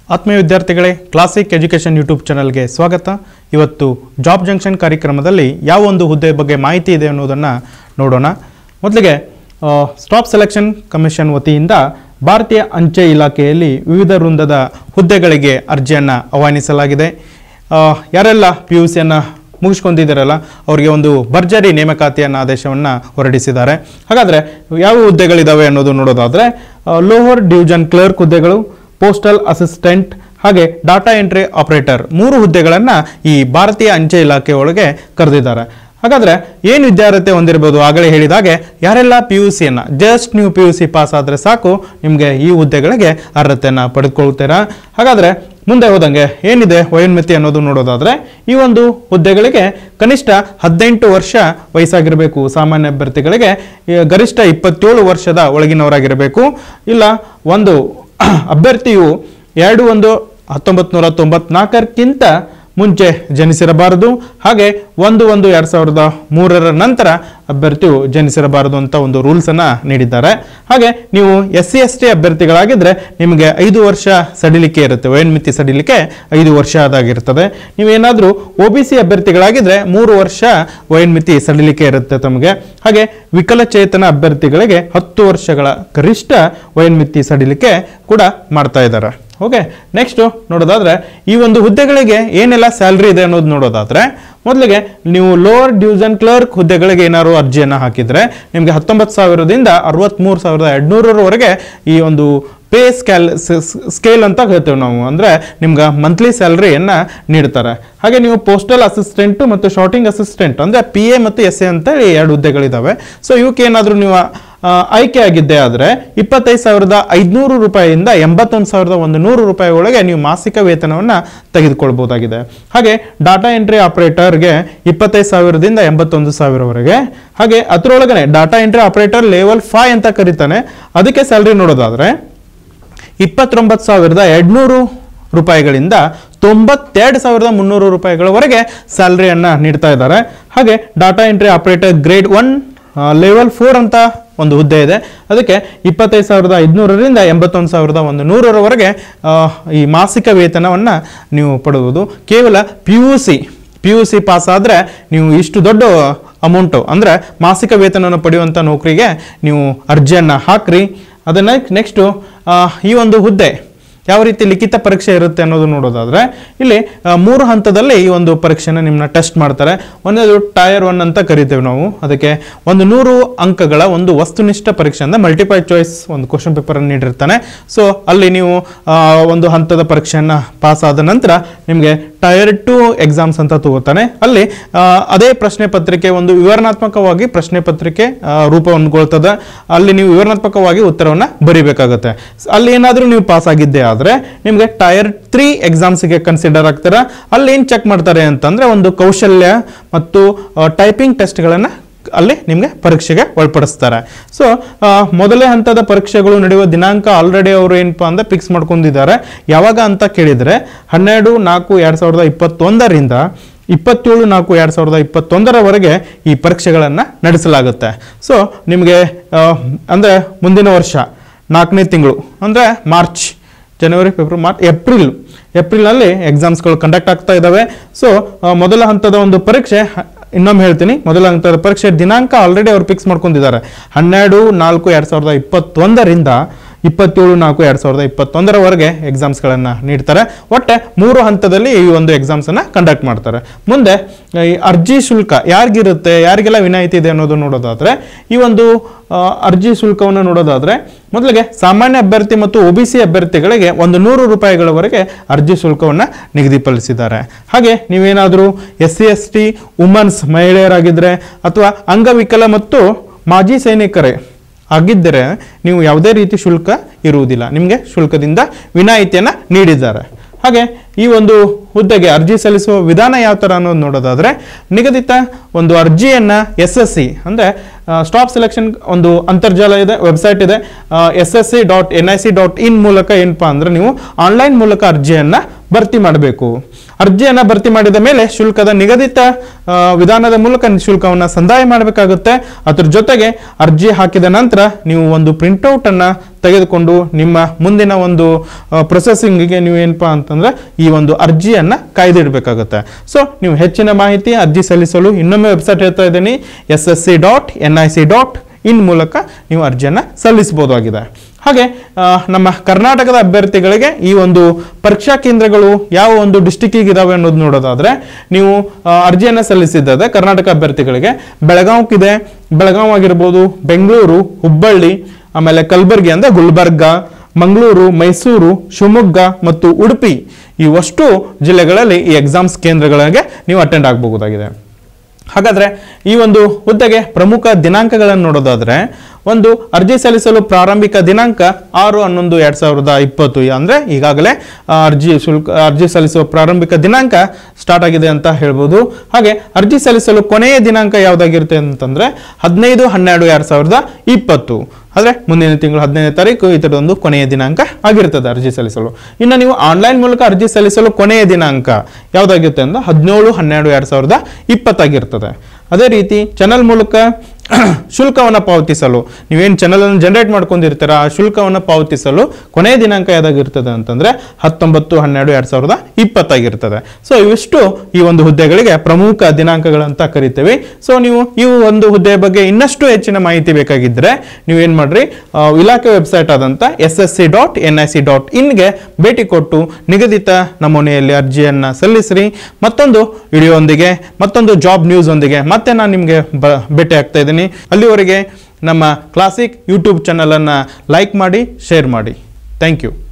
ಆತ್ಮೀಯ ವಿದ್ಯಾರ್ಥಿಗಳೇ classic education YouTube ಚಾನಲ್ಗೆ ಸ್ವಾಗತ ಇವತ್ತು ಜಾಬ್ ಜಂಕ್ಷನ್ ಕಾರ್ಯಕ್ರಮದಲ್ಲಿ ಯಾವ ಒಂದು ಹುದ್ದೆ ಬಗ್ಗೆ ಮಾಹಿತಿ ಇದೆ ಅನ್ನೋದನ್ನು ನೋಡೋಣ ಮೊದಲಿಗೆ ಸ್ಟಾಪ್ ಸೆಲೆಕ್ಷನ್ ಕಮಿಷನ್ ವತಿಯಿಂದ ಭಾರತೀಯ ಅಂಚೆ ಇಲಾಖೆಯಲ್ಲಿ ವಿವಿಧ ವೃಂದದ ಹುದ್ದೆಗಳಿಗೆ ಅರ್ಜಿಯನ್ನು ಆಹ್ವಾನಿಸಲಾಗಿದೆ ಆ, ಯಾರೆಲ್ಲ ಪಿ ಯು ಸಿಯನ್ನು ಮುಗಿಸ್ಕೊಂಡಿದ್ದಾರಲ್ಲ ಅವರಿಗೆ ಒಂದು ಭರ್ಜರಿ ನೇಮಕಾತಿಯನ್ನು ಆದೇಶವನ್ನು ಹೊರಡಿಸಿದ್ದಾರೆ ಹಾಗಾದರೆ ಯಾವ ಹುದ್ದೆಗಳಿದ್ದಾವೆ ಅನ್ನೋದು ನೋಡೋದಾದರೆ ಲೋವರ್ ಡಿವಿಷನ್ ಕ್ಲರ್ಕ್ ಹುದ್ದೆಗಳು ಪೋಸ್ಟಲ್ ಅಸಿಸ್ಟೆಂಟ್ ಹಾಗೆ ಡಾಟಾ ಎಂಟ್ರಿ ಆಪರೇಟರ್ ಮೂರು ಹುದ್ದೆಗಳನ್ನು ಈ ಭಾರತೀಯ ಅಂಚೆ ಇಲಾಖೆ ಒಳಗೆ ಕರೆದಿದ್ದಾರೆ ಹಾಗಾದರೆ ಏನು ವಿದ್ಯಾರ್ಹತೆ ಹೊಂದಿರಬಹುದು ಆಗಲೇ ಹೇಳಿದಾಗೆ ಯಾರೆಲ್ಲ ಪಿ ಯು ಸಿಯನ್ನು ಜಸ್ಟ್ ನೀವು ಪಿ ಯು ಸಿ ಪಾಸ್ ಆದರೆ ಸಾಕು ನಿಮಗೆ ಈ ಹುದ್ದೆಗಳಿಗೆ ಅರ್ಹತೆಯನ್ನು ಪಡೆದುಕೊಳ್ತೀರಾ ಹಾಗಾದರೆ ಮುಂದೆ ಹೋದಂಗೆ ಏನಿದೆ ವಯೋನ್ಮಿತಿ ಅನ್ನೋದು ನೋಡೋದಾದ್ರೆ ಈ ಒಂದು ಹುದ್ದೆಗಳಿಗೆ ಕನಿಷ್ಠ ಹದಿನೆಂಟು ವರ್ಷ ವಯಸ್ಸಾಗಿರಬೇಕು ಸಾಮಾನ್ಯ ಅಭ್ಯರ್ಥಿಗಳಿಗೆ ಈ ಗರಿಷ್ಠ ಇಪ್ಪತ್ತೇಳು ವರ್ಷದ ಒಳಗಿನವರಾಗಿರಬೇಕು ಇಲ್ಲ ಒಂದು ಅಭ್ಯರ್ಥಿಯು ಎರಡು ಒಂದು ಹತ್ತೊಂಬತ್ತು ನೂರ ತೊಂಬತ್ನಾಲ್ಕಕ್ಕಿಂತ ಮುಂಚೆ ಜನಿಸಿರಬಾರದು ಹಾಗೆ ಒಂದು ಒಂದು ಎರಡು ಸಾವಿರದ ಮೂರರ ನಂತರ ಅಭ್ಯರ್ಥಿಯು ಜನಿಸಿರಬಾರದು ಅಂತ ಒಂದು ರೂಲ್ಸನ್ನು ನೀಡಿದ್ದಾರೆ ಹಾಗೆ ನೀವು ಎಸ್ ಸಿ ಎಸ್ ಟಿ ಅಭ್ಯರ್ಥಿಗಳಾಗಿದ್ದರೆ ನಿಮಗೆ ಐದು ವರ್ಷ ಸಡಿಲಿಕೆ ಇರುತ್ತೆ ವಯೋನ್ಮಿತಿ ಸಡಿಲಿಕೆ ಐದು ವರ್ಷ ಆದಾಗಿರ್ತದೆ ನೀವೇನಾದರೂ ಒ ಬಿ ಸಿ ಅಭ್ಯರ್ಥಿಗಳಾಗಿದ್ದರೆ ಮೂರು ವರ್ಷ ವಯೋನ್ಮಿತಿ ಸಡಿಲಿಕೆ ಇರುತ್ತೆ ತಮಗೆ ಹಾಗೆ ವಿಕಲಚೇತನ ಅಭ್ಯರ್ಥಿಗಳಿಗೆ ಹತ್ತು ವರ್ಷಗಳ ಗರಿಷ್ಠ ವಯೋನ್ಮಿತಿ ಸಡಿಲಿಕೆ ಕೂಡ ಮಾಡ್ತಾ ಇದ್ದಾರೆ ಓಕೆ ನೆಕ್ಸ್ಟ್ ನೋಡೋದಾದ್ರೆ ಈ ಒಂದು ಹುದ್ದೆಗಳಿಗೆ ಏನೆಲ್ಲ ಸ್ಯಾಲ್ರಿ ಇದೆ ಅನ್ನೋದು ನೋಡೋದಾದ್ರೆ ಮೊದಲಿಗೆ ನೀವು ಲೋವರ್ ಡಿವಿಷನ್ ಕ್ಲರ್ಕ್ ಹುದ್ದೆಗಳಿಗೆ ಏನಾದ್ರು ಅರ್ಜಿಯನ್ನು ಹಾಕಿದ್ರೆ ನಿಮಗೆ ಹತ್ತೊಂಬತ್ತು ಸಾವಿರದಿಂದ ಅರವತ್ತ್ಮೂರು ಸಾವಿರದ ಎರಡುನೂರರವರೆಗೆ ಈ ಒಂದು ಪೇ ಸ್ಕ್ಯಾಲ್ ಸ್ಕೇಲ್ ಅಂತ ಹೇಳ್ತೇವೆ ನಾವು ಅಂದರೆ ನಿಮ್ಗೆ ಮಂತ್ಲಿ ಸ್ಯಾಲ್ರಿಯನ್ನು ನೀಡ್ತಾರೆ ಹಾಗೆ ನೀವು ಪೋಸ್ಟಲ್ ಅಸಿಸ್ಟೆಂಟು ಮತ್ತು ಶಾರ್ಟಿಂಗ್ ಅಸಿಸ್ಟೆಂಟ್ ಅಂದರೆ ಪಿ ಎ ಮತ್ತು ಎಸ್ ಎ ಅಂತೇಳಿ ಎರಡು ಹುದ್ದೆಗಳಿದ್ದಾವೆ ಸೊ ಇವಕ್ಕೆ ಏನಾದರೂ ನೀವು ಆ, ಆಯ್ಕೆ ಆಗಿದ್ದೆ ಆದರೆ ಇಪ್ಪತ್ತೈದು ಸಾವಿರದ ಐದುನೂರು ರೂಪಾಯಿಯಿಂದ ಎಂಬತ್ತೊಂದು ಸಾವಿರದ ಒಂದು ನೂರು ರೂಪಾಯಿ ಒಳಗೆ ನೀವು ಮಾಸಿಕ ವೇತನವನ್ನು ತೆಗೆದುಕೊಳ್ಬಹುದಾಗಿದೆ ಹಾಗೆ ಡಾಟಾ ಎಂಟ್ರಿ ಆಪರೇಟರ್ಗೆ ಇಪ್ಪತ್ತೈದು ಸಾವಿರದಿಂದ ಎಂಬತ್ತೊಂದು ಸಾವಿರವರೆಗೆ ಹಾಗೆ ಅದರೊಳಗನೆ data entry operator level five ಅಂತ ಕರೀತಾನೆ ಅದಕ್ಕೆ ಸ್ಯಾಲ್ರಿ ನೋಡೋದಾದ್ರೆ ಇಪ್ಪತ್ತೊಂಬತ್ತು ಸಾವಿರದ ಎರಡುನೂರು ರೂಪಾಯಿಗಳಿಂದ ತೊಂಬತ್ತೆರಡು ಸಾವಿರದ ಮುನ್ನೂರು ರೂಪಾಯಿಗಳವರೆಗೆ ಸ್ಯಾಲ್ರಿಯನ್ನು ನೀಡ್ತಾ ಇದ್ದಾರೆ ಹಾಗೆ data entry operator grade one level four ಅಂತ ಒಂದು ಹುದ್ದೆ ಇದೆ ಅದಕ್ಕೆ ಇಪ್ಪತ್ತೈದು ಸಾವಿರದ ಐದುನೂರರಿಂದ ಎಂಬತ್ತೊಂದು ಸಾವಿರದ ಒಂದು ನೂರರವರೆಗೆ ಆ, ಈ ಮಾಸಿಕ ವೇತನವನ್ನು ನೀವು ಪಡೆಯುವುದು ಕೇವಲ P U C P U C pass ಆದರೆ ನೀವು ಇಷ್ಟು ದೊಡ್ಡ ಅಮೌಂಟು ಅಂದರೆ ಮಾಸಿಕ ವೇತನವನ್ನು ಪಡೆಯುವಂಥ ನೌಕರಿಗೆ ನೀವು ಅರ್ಜಿಯನ್ನು ಹಾಕ್ರಿ ಅದನ್ನು ನೆಕ್ಸ್ಟು ಈ ಒಂದು ಹುದ್ದೆ ಯಾವ ರೀತಿ ಲಿಖಿತ ಪರೀಕ್ಷೆ ಇರುತ್ತೆ ಅನ್ನೋದು ನೋಡೋದಾದ್ರೆ ಇಲ್ಲಿ ಆ, ಮೂರು ಹಂತದಲ್ಲಿ ಈ ಒಂದು ಪರೀಕ್ಷೆನ ನಿಮ್ಮನ್ನ ಟೆಸ್ಟ್ ಮಾಡ್ತಾರೆ ಒಂದೇದು ಟೈರ್ ಒನ್ ಅಂತ ಕರಿತೇವೆ ನಾವು ಅದಕ್ಕೆ ಒಂದು ನೂರು ಅಂಕಗಳ ಒಂದು ವಸ್ತುನಿಷ್ಠ ಪರೀಕ್ಷೆ ಅಂದರೆ ಮಲ್ಟಿಪಲ್ ಚಾಯ್ಸ್ ಒಂದು ಕ್ವಶನ್ ಪೇಪರನ್ನು ನೀಡಿರ್ತಾನೆ ಸೊ ಅಲ್ಲಿ ನೀವು ಆ, ಒಂದು ಹಂತದ ಪರೀಕ್ಷೆಯನ್ನು ಪಾಸ್ ಆದ ನಂತರ ನಿಮಗೆ ಟೈರ್ ಟು ಎಕ್ಸಾಮ್ಸ್ ಅಂತ ತಗೋತಾನೆ ಅಲ್ಲಿ ಆ, ಅದೇ ಪ್ರಶ್ನೆ ಪತ್ರಿಕೆ ಒಂದು ವಿವರಣಾತ್ಮಕವಾಗಿ ಪ್ರಶ್ನೆ ಪತ್ರಿಕೆ ಆ, ರೂಪಗೊಂಡ್ಕೊಳ್ತದೆ ಅಲ್ಲಿ ನೀವು ವಿವರಣಾತ್ಮಕವಾಗಿ ಉತ್ತರವನ್ನು ಬರಿಬೇಕಾಗುತ್ತೆ ಸ್- ಅಲ್ಲಿ ಏನಾದರೂ ನೀವು ಪಾಸ್ ಆಗಿದ್ದೆ ಆದರೆ ನಿಮಗೆ ಟೈರ್ ತ್ರೀ ಎಕ್ಸಾಮ್ಸ್ಗೆ ಕನ್ಸಿಡರ್ ಆಗ್ತೀರಾ ಅಲ್ಲಿ ಏನು ಚೆಕ್ ಮಾಡ್ತಾರೆ ಅಂತಂದರೆ ಒಂದು ಕೌಶಲ್ಯ ಮತ್ತು ಟೈಪಿಂಗ್ ಟೆಸ್ಟ್ಗಳನ್ನು ಅಲ್ಲಿ ನಿಮಗೆ ಪರೀಕ್ಷೆಗೆ ಒಳಪಡಿಸ್ತಾರೆ ಸೊ ಮೊದಲೇ ಹಂತದ ಪರೀಕ್ಷೆಗಳು ನಡೆಯುವ ದಿನಾಂಕ ಆಲ್ರೆಡಿ ಅವರು ಏನಪ್ಪ ಅಂದ್ರೆ ಫಿಕ್ಸ್ ಮಾಡ್ಕೊಂಡಿದ್ದಾರೆ ಯಾವಾಗ ಅಂತ ಕೇಳಿದರೆ ಹನ್ನೆರಡು ನಾಲ್ಕು ಎರಡು ಸಾವಿರದ ಇಪ್ಪತ್ತೊಂದರಿಂದ ಇಪ್ಪತ್ತೇಳು ನಾಲ್ಕು ಎರಡು ಸಾವಿರದ ಇಪ್ಪತ್ತೊಂದರವರೆಗೆ ಈ ಪರೀಕ್ಷೆಗಳನ್ನು ನಡೆಸಲಾಗುತ್ತೆ ಸೊ ನಿಮಗೆ ಅಂದರೆ ಮುಂದಿನ ವರ್ಷ ನಾಲ್ಕನೇ ತಿಂಗಳು ಅಂದರೆ ಮಾರ್ಚ್ ಜನವರಿ ಫೆಬ್ರವರಿ ಮಾರ್ಚ್ ಏಪ್ರಿಲ್ ಏಪ್ರಿಲ್ನಲ್ಲಿ ಎಕ್ಸಾಮ್ಸ್ಗಳು ಕಂಡಕ್ಟ್ ಆಗ್ತಾ ಇದ್ದಾವೆ ಸೊ ಮೊದಲ ಹಂತದ ಒಂದು ಪರೀಕ್ಷೆ ಹ- ಇನ್ನೊಮ್ಮೆ ಹೇಳ್ತೀನಿ ಮೊದಲ ಹಂತದ ಪರೀಕ್ಷೆ ದಿನಾಂಕ ಆಲ್ರೆಡಿ ಅವ್ರು ಫಿಕ್ಸ್ ಮಾಡ್ಕೊಂಡಿದ್ದಾರೆ ಹನ್ನೆರಡು ನಾಲ್ಕು ಎರಡು ಸಾವಿರದ ಇಪ್ಪತ್ತೊಂದರಿಂದ ಇಪ್ಪತ್ತೇಳು ನಾಲ್ಕು ಎರಡು ಸಾವಿರದ ಇಪ್ಪತ್ತೊಂದರವರೆಗೆ ಎಕ್ಸಾಮ್ಸ್ಗಳನ್ನು ನೀಡ್ತಾರೆ ಒಟ್ಟೆ ಮೂರು ಹಂತದಲ್ಲಿ ಈ ಒಂದು ಎಕ್ಸಾಮ್ಸನ್ನು ಕಂಡಕ್ಟ್ ಮಾಡ್ತಾರೆ ಮುಂದೆ ಈ ಅರ್ಜಿ ಶುಲ್ಕ ಯಾರಿಗಿರುತ್ತೆ ಯಾರಿಗೆಲ್ಲ ವಿನಾಯಿತಿ ಇದೆ ಅನ್ನೋದು ನೋಡೋದಾದ್ರೆ ಈ ಒಂದು ಆ, ಅರ್ಜಿ ಶುಲ್ಕವನ್ನು ನೋಡೋದಾದ್ರೆ ಮೊದಲಿಗೆ ಸಾಮಾನ್ಯ ಅಭ್ಯರ್ಥಿ ಮತ್ತು ಒ ಬಿ ಸಿ ಅಭ್ಯರ್ಥಿಗಳಿಗೆ ಒಂದು ನೂರು ರೂಪಾಯಿಗಳವರೆಗೆ ಅರ್ಜಿ ಶುಲ್ಕವನ್ನು ನಿಗದಿಪಡಿಸಿದ್ದಾರೆ ಹಾಗೆ ನೀವೇನಾದರೂ S C S T womens ಮಹಿಳೆಯರಾಗಿದ್ದರೆ ಅಥವಾ ಅಂಗವಿಕಲ ಮತ್ತು ಮಾಜಿ ಸೈನಿಕರೇ ಆಗಿದ್ದರೆ ನೀವು ಯಾವುದೇ ರೀತಿ ಶುಲ್ಕ ಇರುವುದಿಲ್ಲ ನಿಮಗೆ ಶುಲ್ಕದಿಂದ ವಿನಾಯಿತಿಯನ್ನು ನೀಡಿದ್ದಾರೆ ಹಾಗೆ ಈ ಒಂದು ಹುದ್ದೆಗೆ ಅರ್ಜಿ ಸಲ್ಲಿಸುವ ವಿಧಾನ ಯಾವ ಥರ ಅನ್ನೋದು ನೋಡೋದಾದರೆ ನಿಗದಿತ ಒಂದು ಅರ್ಜಿಯನ್ನು ಎಸ್ ಎಸ್ ಸಿ ಅಂದರೆ ಸ್ಟಾಪ್ ಸೆಲೆಕ್ಷನ್ ಒಂದು ಅಂತರ್ಜಾಲ ಇದೆ ವೆಬ್ಸೈಟ್ ಇದೆ S S C dot N I C dot in ಮೂಲಕ ಏನಪ್ಪಾ ಅಂದರೆ ನೀವು ಆನ್ಲೈನ್ ಮೂಲಕ ಅರ್ಜಿಯನ್ನು ಭರ್ತಿ ಮಾಡಬೇಕು ಅರ್ಜಿಯನ್ನು ಭರ್ತಿ ಮಾಡಿದ ಮೇಲೆ ಶುಲ್ಕದ ನಿಗದಿತ ಆ, ವಿಧಾನದ ಮೂಲಕ ಶುಲ್ಕವನ್ನು ಸಂದಾಯ ಮಾಡಬೇಕಾಗುತ್ತೆ ಅದ್ರ ಜೊತೆಗೆ ಅರ್ಜಿ ಹಾಕಿದ ನಂತರ ನೀವು ಒಂದು ಪ್ರಿಂಟೌಟ್ ಅನ್ನ ತೆಗೆದುಕೊಂಡು ನಿಮ್ಮ ಮುಂದಿನ ಒಂದು ಪ್ರೊಸೆಸಿಂಗಿಗೆ ನೀವು ಏನಪ್ಪಾ ಅಂತಂದ್ರೆ ಈ ಒಂದು ಅರ್ಜಿಯನ್ನ ಕಾಯ್ದಿಡಬೇಕಾಗುತ್ತೆ ಸೊ ನೀವು ಹೆಚ್ಚಿನ ಮಾಹಿತಿ ಅರ್ಜಿ ಸಲ್ಲಿಸಲು ಇನ್ನೊಮ್ಮೆ ವೆಬ್ಸೈಟ್ ಹೇಳ್ತಾ ಇದ್ದೀನಿ S S C dot N I C dot in ಮೂಲಕ ನೀವು ಅರ್ಜಿಯನ್ನು ಸಲ್ಲಿಸಬಹುದಾಗಿದೆ ಹಾಗೆ ಆ, ನಮ್ಮ ಕರ್ನಾಟಕದ ಅಭ್ಯರ್ಥಿಗಳಿಗೆ ಈ ಒಂದು ಪರೀಕ್ಷಾ ಕೇಂದ್ರಗಳು ಯಾವ ಒಂದು ಡಿಸ್ಟಿಕ್ಕಿಗೆ ಇದಾವೆ ಅನ್ನೋದು ನೋಡೋದಾದ್ರೆ ನೀವು ಆ, ಅರ್ಜಿಯನ್ನು ಸಲ್ಲಿಸಿದ್ದಾದ್ರೆ ಕರ್ನಾಟಕ ಅಭ್ಯರ್ಥಿಗಳಿಗೆ ಬೆಳಗಾವ್ಕಿದೆ ಬೆಳಗಾವ್ ಆಗಿರ್ಬೋದು ಬೆಂಗಳೂರು ಹುಬ್ಬಳ್ಳಿ ಆಮೇಲೆ ಕಲಬುರಗಿ ಅಂದ್ರೆ ಗುಲ್ಬರ್ಗ ಮಂಗಳೂರು ಮೈಸೂರು ಶಿವಮೊಗ್ಗ ಮತ್ತು ಉಡುಪಿ ಇವಷ್ಟು ಜಿಲ್ಲೆಗಳಲ್ಲಿ ಈ ಎಕ್ಸಾಮ್ಸ್ ಕೇಂದ್ರಗಳಿಗೆ ನೀವು ಅಟೆಂಡ್ ಆಗಬಹುದಾಗಿದೆ ಹಾಗಾದ್ರೆ ಈ ಒಂದು ಹುದ್ದೆಗೆ ಪ್ರಮುಖ ದಿನಾಂಕಗಳನ್ನು ನೋಡೋದಾದ್ರೆ ಒಂದು ಅರ್ಜಿ ಸಲ್ಲಿಸಲು ಪ್ರಾರಂಭಿಕ ದಿನಾಂಕ ಆರು ಹನ್ನೊಂದು ಎರಡ್ ಸಾವಿರದ ಇಪ್ಪತ್ತು ಅಂದ್ರೆ ಈಗಾಗಲೇ ಆ, ಅರ್ಜಿ ಶುಲ್ಕ ಅರ್ಜಿ ಸಲ್ಲಿಸುವ ಪ್ರಾರಂಭಿಕ ದಿನಾಂಕ ಸ್ಟಾರ್ಟ್ ಆಗಿದೆ ಅಂತ ಹೇಳ್ಬೋದು ಹಾಗೆ ಅರ್ಜಿ ಸಲ್ಲಿಸಲು ಕೊನೆಯ ದಿನಾಂಕ ಯಾವ್ದಾಗಿರುತ್ತೆ ಅಂತಂದ್ರೆ ಹದಿನೈದು ಹನ್ನೆರಡು ಎರಡ್ ಸಾವಿರದ ಇಪ್ಪತ್ತು ಆದರೆ ಮುಂದಿನ ತಿಂಗಳು ಹದಿನೈದನೇ ತಾರೀಕು ಇದರದೊಂದು ಕೊನೆಯ ದಿನಾಂಕ ಆಗಿರ್ತದೆ ಅರ್ಜಿ ಸಲ್ಲಿಸಲು ಇನ್ನು ನೀವು ಆನ್ಲೈನ್ ಮೂಲಕ ಅರ್ಜಿ ಸಲ್ಲಿಸಲು ಕೊನೆಯ ದಿನಾಂಕ ಯಾವ್ದಾಗಿರುತ್ತೆ ಅಂದ್ರೆ ಹದಿನೇಳು ಹನ್ನೆರಡು ಎರಡ್ ಸಾವಿರದ ಇಪ್ಪತ್ತಾಗಿರ್ತದೆ ಅದೇ ರೀತಿ ಚಾನಲ್ ಮೂಲಕ ಶುಲ್ಕವನ್ನು ಪಾವತಿಸಲು ನೀವೇನು ಚಾನಲನ್ನು ಜನರೇಟ್ ಮಾಡ್ಕೊಂಡಿರ್ತೀರ ಆ ಶುಲ್ಕವನ್ನು ಪಾವತಿಸಲು ಕೊನೆಯ ದಿನಾಂಕ ಯಾವ್ದಾಗಿರ್ತದೆ ಅಂತಂದ್ರೆ ಹತ್ತೊಂಬತ್ತು ಹನ್ನೆರಡು ಎರಡ್ ಸಾವಿರದ ಇಪ್ಪತ್ತಾಗಿರ್ತದೆ ಸೊ ಇವಿಷ್ಟು ಈ ಒಂದು ಹುದ್ದೆಗಳಿಗೆ ಪ್ರಮುಖ ದಿನಾಂಕಗಳಂತ ಕರಿತೇವೆ ಸೊ ನೀವು ಈ ಒಂದು ಹುದ್ದೆಯ ಬಗ್ಗೆ ಇನ್ನಷ್ಟು ಹೆಚ್ಚಿನ ಮಾಹಿತಿ ಬೇಕಾಗಿದ್ದರೆ ನೀವು ಏನು ಮಾಡ್ರಿ ಆ, ಇಲಾಖೆ ವೆಬ್ಸೈಟ್ ಆದಂಥ S S C dot N I C ಡಾಟ್ ಇನ್ಗೆ ಭೇಟಿ ಕೊಟ್ಟು ನಿಗದಿತ ನಮೂನೆಯಲ್ಲಿ ಅರ್ಜಿಯನ್ನು ಸಲ್ಲಿಸ್ರಿ ಮತ್ತೊಂದು ವಿಡಿಯೋದೊಂದಿಗೆ ಮತ್ತೊಂದು ಜಾಬ್ ನ್ಯೂಸ್ ಒಂದಿಗೆ ಮತ್ತೆ ನಾನು ನಿಮಗೆ ಬ ಭೇಟಿ ಆಗ್ತಾ ಇದ್ದೀನಿ ಅಲ್ಲಿವರೆಗೆ ನಮ್ಮ ಕ್ಲಾಸಿಕ್ ಯೂಟ್ಯೂಬ್ ಚಾನಲನ್ನು ಲೈಕ್ ಮಾಡಿ ಶೇರ್ ಮಾಡಿ ಥ್ಯಾಂಕ್ ಯು